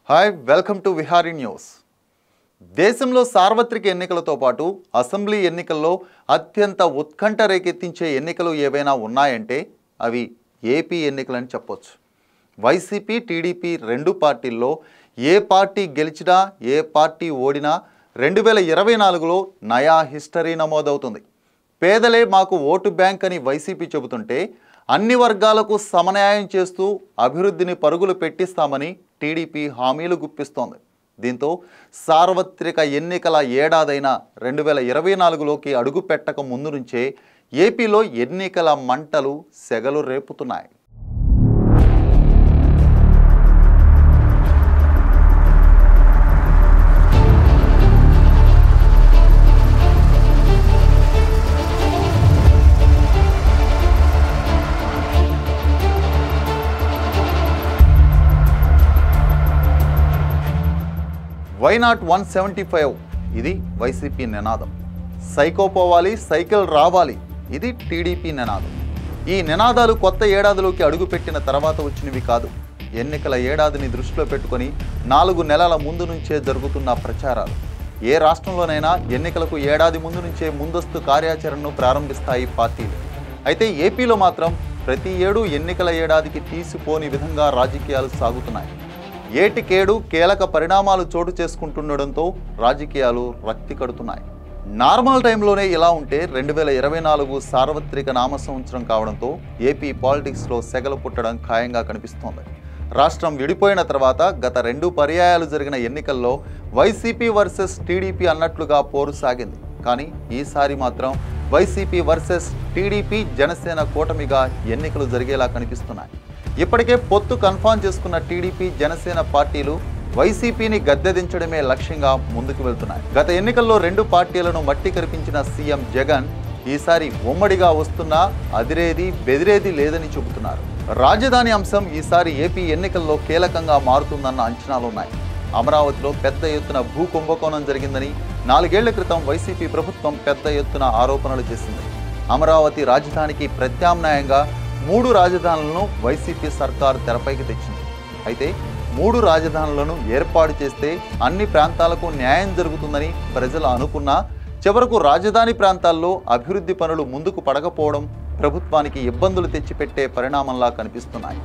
hi welcome to Vihari news దేశంలో సార్వత్రిక ఎన్నికలతో పాటు అసెంబ్లీ ఎన్నికల్లో అత్యంత ఉత్కంఠ రేకెత్తించే ఎన్నికలు ఏవైనా ఉన్నాయంటే అవి ఏపీ ఎన్నికలని చెప్పొచ్చు వైసీపీ టీడీపీ రెండు పార్టీల్లో ఏ పార్టీ గెలిచినా ఏ పార్టీ ఓడినా రెండు వేల ఇరవై నాలుగులో నయా హిస్టరీ నమోదవుతుంది పేదలే మాకు ఓటు బ్యాంక్ అని వైసీపీ చెబుతుంటే అన్ని వర్గాలకు సమన్యాయం చేస్తూ అభివృద్ధిని పరుగులు పెట్టిస్తామని టీడీపీ హామీలు గుప్పిస్తోంది దీంతో సార్వత్రిక ఎన్నికల ఏడాదైన రెండు వేల ఇరవై నాలుగులోకి అడుగు పెట్టక ముందు నుంచే ఏపీలో ఎన్నికల మంటలు సెగలు రేపుతున్నాయి why not one seventy five ఇది వైసీపీ నినాదం సైకో పోవాలి సైకిల్ రావాలి ఇది టీడీపీ నినాదం ఈ నినాదాలు కొత్త ఏడాదిలోకి అడుగుపెట్టిన తర్వాత వచ్చినవి కాదు ఎన్నికల ఏడాదిని దృష్టిలో పెట్టుకొని నాలుగు నెలల ముందు నుంచే జరుగుతున్న ప్రచారాలు ఏ రాష్ట్రంలోనైనా ఎన్నికలకు ఏడాది ముందు నుంచే ముందస్తు కార్యాచరణను ప్రారంభిస్తాయి పార్టీలు అయితే ఏపీలో మాత్రం ప్రతి ఏడు ఎన్నికల ఏడాదికి తీసిపోని విధంగా రాజకీయాలు సాగుతున్నాయి ఏటికేడు కీలక పరిణామాలు చోటు చేసుకుంటుండడంతో రాజకీయాలు రక్తి కడుతున్నాయి నార్మల్ టైంలోనే ఇలా ఉంటే రెండు వేల ఇరవై నాలుగు సార్వత్రిక నామ సంవత్సరం కావడంతో ఏపీ పాలిటిక్స్లో సెగలు పుట్టడం ఖాయంగా కనిపిస్తోంది రాష్ట్రం విడిపోయిన తర్వాత గత రెండు పర్యాయాలు జరిగిన ఎన్నికల్లో వైసీపీ వర్సెస్ టీడీపీ అన్నట్లుగా పోరు సాగింది కానీ ఈసారి మాత్రం వైసీపీ వర్సెస్ టీడీపీ జనసేన కూటమిగా ఎన్నికలు జరిగేలా కనిపిస్తున్నాయి ఇప్పటికే పొత్తు కన్ఫామ్ చేసుకున్న టీడీపీ జనసేన పార్టీలు వైసీపీని గద్దెదించడమే లక్ష్యంగా ముందుకు వెళ్తున్నాయి గత ఎన్నికల్లో రెండు పార్టీలను మట్టి కరిపించిన సీఎం జగన్ ఈసారి ఉమ్మడిగా వస్తున్నా అదిరేది బెదిరేది లేదని చెబుతున్నారు రాజధాని అంశం ఈసారి ఏపీ ఎన్నికల్లో కీలకంగా మారుతుందన్న అంచనాలున్నాయి అమరావతిలో పెద్ద ఎత్తున భూ కుంభకోణం జరిగిందని నాలుగేళ్ల క్రితం వైసీపీ ప్రభుత్వం పెద్ద ఎత్తున ఆరోపణలు చేసింది అమరావతి రాజధానికి ప్రత్యామ్నాయంగా మూడు రాజధానులను వైసీపీ సర్కార్ తెరపైకి తెచ్చింది అయితే మూడు రాజధానులను ఏర్పాటు చేస్తే అన్ని ప్రాంతాలకు న్యాయం జరుగుతుందని ప్రజలు అనుకున్నా చివరకు రాజధాని ప్రాంతాల్లో అభివృద్ధి పనులు ముందుకు పడకపోవడం ప్రభుత్వానికి ఇబ్బందులు తెచ్చిపెట్టే పరిణామంలా కనిపిస్తున్నాయి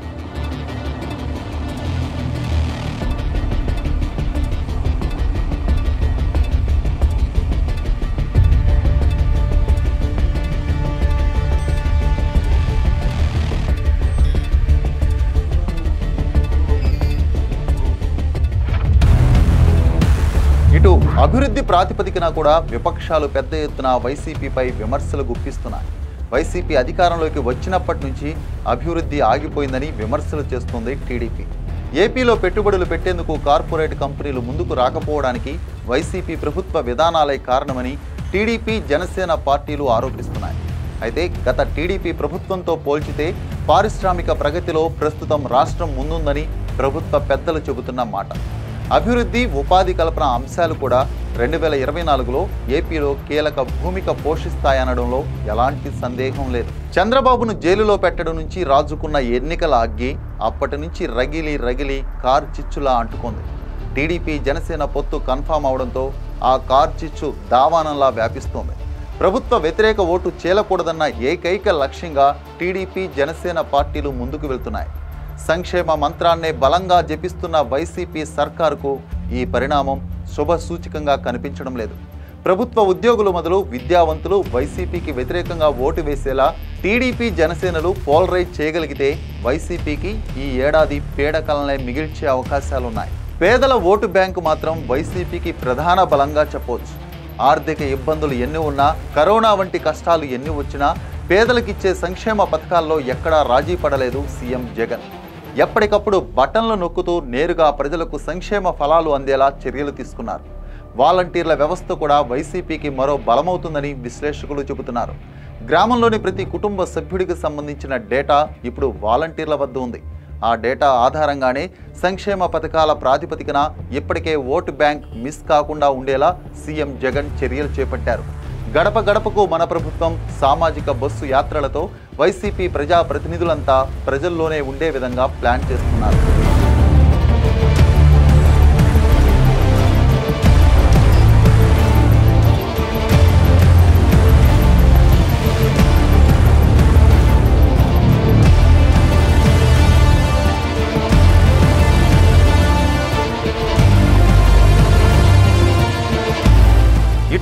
ఇటు అభివృద్ధి ప్రాతిపదికన కూడా విపక్షాలు పెద్ద ఎత్తున వైసీపీపై విమర్శలు గుప్పిస్తున్నాయి వైసీపీ అధికారంలోకి వచ్చినప్పటి నుంచి అభివృద్ధి ఆగిపోయిందని విమర్శలు చేస్తుంది టీడీపీ ఏపీలో పెట్టుబడులు పెట్టేందుకు కార్పొరేట్ కంపెనీలు ముందుకు రాకపోవడానికి వైసీపీ ప్రభుత్వ విధానాలే కారణమని టీడీపీ జనసేన పార్టీలు ఆరోపిస్తున్నాయి అయితే గత టీడీపీ ప్రభుత్వంతో పోల్చితే పారిశ్రామిక ప్రగతిలో ప్రస్తుతం రాష్ట్రం ముందుందని ప్రభుత్వ పెద్దలు చెబుతున్న మాట అభివృద్ధి ఉపాధి కల్పన అంశాలు కూడా రెండు వేల ఇరవై నాలుగులో ఏపీలో కీలక భూమిక పోషిస్తాయనడంలో ఎలాంటి సందేహం లేదు చంద్రబాబును జైలులో పెట్టడం నుంచి రాజుకున్న ఎన్నికల అగ్గి అప్పటి నుంచి రగిలి రగిలి కార్ చిచ్చులా అంటుకుంది టీడీపీ జనసేన పొత్తు కన్ఫామ్ అవడంతో ఆ కార్ చిచ్చు దావానంలా వ్యాపిస్తోంది ప్రభుత్వ వ్యతిరేక ఓటు చేలకూడదన్న ఏకైక లక్ష్యంగా టీడీపీ జనసేన పార్టీలు ముందుకు వెళ్తున్నాయి సంక్షేమ మంత్రాన్నే బలంగా జపిస్తున్న వైసీపీ సర్కారుకు ఈ పరిణామం శుభ సూచకంగా కనిపించడం లేదు ప్రభుత్వ ఉద్యోగులు మొదలు విద్యావంతులు వైసీపీకి వ్యతిరేకంగా ఓటు వేసేలా టీడీపీ జనసేనలు పోలరైజ్ చేయగలిగితే వైసీపీకి ఈ ఏడాది పీడకలనే మిగిల్చే అవకాశాలున్నాయి పేదల ఓటు బ్యాంకు మాత్రం వైసీపీకి ప్రధాన బలంగా చెప్పవచ్చు ఆర్థిక ఇబ్బందులు ఎన్ని ఉన్నా కరోనా వంటి కష్టాలు ఎన్ని వచ్చినా పేదలకిచ్చే సంక్షేమ పథకాల్లో ఎక్కడా రాజీ పడలేదు సీఎం జగన్ ఎప్పటికప్పుడు బటన్లు నొక్కుతూ నేరుగా ప్రజలకు సంక్షేమ ఫలాలు అందేలా చర్యలు తీసుకున్నారు వాలంటీర్ల వ్యవస్థ కూడా వైసీపీకి మరో బలమవుతుందని విశ్లేషకులు చెబుతున్నారు గ్రామంలోని ప్రతి కుటుంబ సభ్యుడికి సంబంధించిన డేటా ఇప్పుడు వాలంటీర్ల వద్ద ఉంది ఆ డేటా ఆధారంగానే సంక్షేమ పథకాల ప్రాతిపదికన ఇప్పటికే ఓటు బ్యాంక్ మిస్ కాకుండా ఉండేలా సీఎం జగన్ చర్యలు చేపట్టారు గడప గడపకు మన ప్రభుత్వం సామాజిక బస్సు యాత్రలతో వైసీపీ ప్రజాప్రతినిధులంతా ప్రజల్లోనే ఉండే విధంగా ప్లాన్ చేస్తున్నారు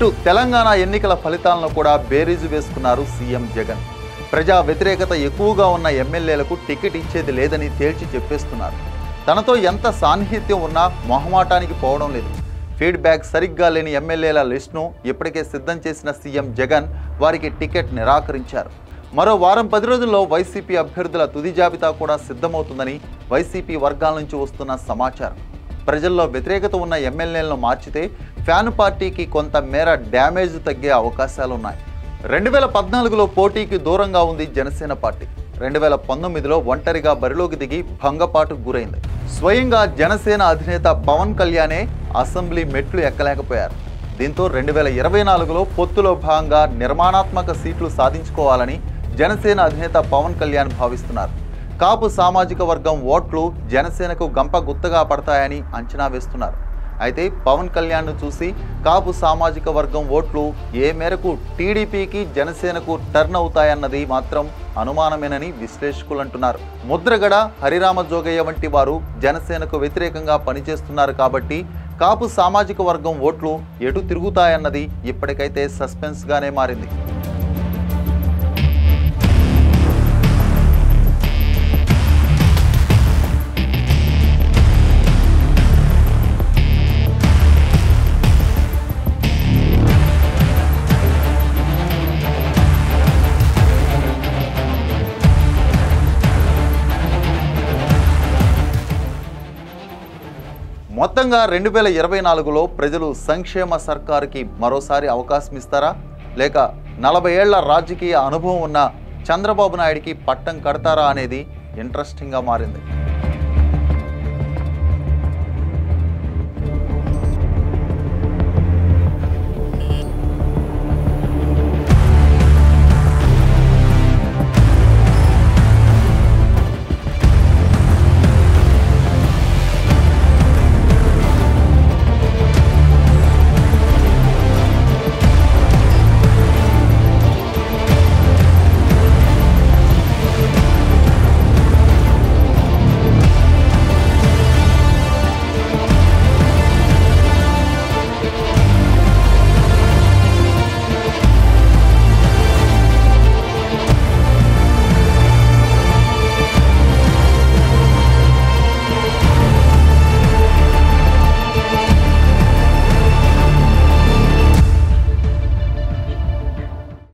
ఇటు తెలంగాణ ఎన్నికల ఫలితాలను కూడా బేరీజు వేసుకున్నారు సీఎం జగన్ ప్రజా వ్యతిరేకత ఎక్కువగా ఉన్న ఎమ్మెల్యేలకు టికెట్ ఇచ్చేది లేదని తేల్చి చెప్పేస్తున్నారు తనతో ఎంత సాన్నిహిత్యం ఉన్నా మొహమాటానికి పోవడం లేదు ఫీడ్బ్యాక్ సరిగ్గా లేని ఎమ్మెల్యేల లిస్టును ఇప్పటికే సిద్ధం చేసిన సీఎం జగన్ వారికి టికెట్ నిరాకరించారు మరో వారం పది రోజుల్లో వైసీపీ అభ్యర్థుల తుది జాబితా కూడా సిద్ధమవుతుందని వైసీపీ వర్గాల నుంచి వస్తున్న సమాచారం ప్రజల్లో వ్యతిరేకత ఉన్న ఎమ్మెల్యేలను మార్చితే ఫ్యాన్ పార్టీకి కొంత మేర డ్యామేజ్ తగ్గే అవకాశాలున్నాయి రెండు వేల పద్నాలుగులో పోటీకి దూరంగా ఉంది జనసేన పార్టీ రెండు వేల పంతొమ్మిదిలో ఒంటరిగా బరిలోకి దిగి భంగపాటుకు గురైంది స్వయంగా జనసేన అధినేత పవన్ కళ్యాణే అసెంబ్లీ మెట్లు ఎక్కలేకపోయారు దీంతో రెండు వేల ఇరవై నాలుగులో పొత్తులో భాగంగా నిర్మాణాత్మక సీట్లు సాధించుకోవాలని జనసేన అధినేత పవన్ కళ్యాణ్ భావిస్తున్నారు కాపు సామాజిక వర్గం ఓట్లు జనసేనకు గంప గుత్తగా పడతాయని అంచనా వేస్తున్నారు అయితే పవన్ కళ్యాణ్ను చూసి కాపు సామాజిక వర్గం ఓట్లు ఏ మేరకు టీడీపీకి జనసేనకు టర్న్ అవుతాయన్నది మాత్రం అనుమానమేనని విశ్లేషకులు అంటున్నారు ముద్రగడ హరిరామ జోగయ్య వంటి వారు జనసేనకు వ్యతిరేకంగా పనిచేస్తున్నారు కాబట్టి కాపు సామాజిక వర్గం ఓట్లు ఎటు తిరుగుతాయన్నది ఇప్పటికైతే సస్పెన్స్గానే మారింది మొత్తంగా రెండు వేల ఇరవై నాలుగులో ప్రజలు సంక్షేమ సర్కారుకి మరోసారి అవకాశం ఇస్తారా లేక నలభై ఏళ్ల రాజకీయ అనుభవం ఉన్న చంద్రబాబు నాయుడికి పట్టం కడతారా అనేది ఇంట్రెస్టింగ్గా మారింది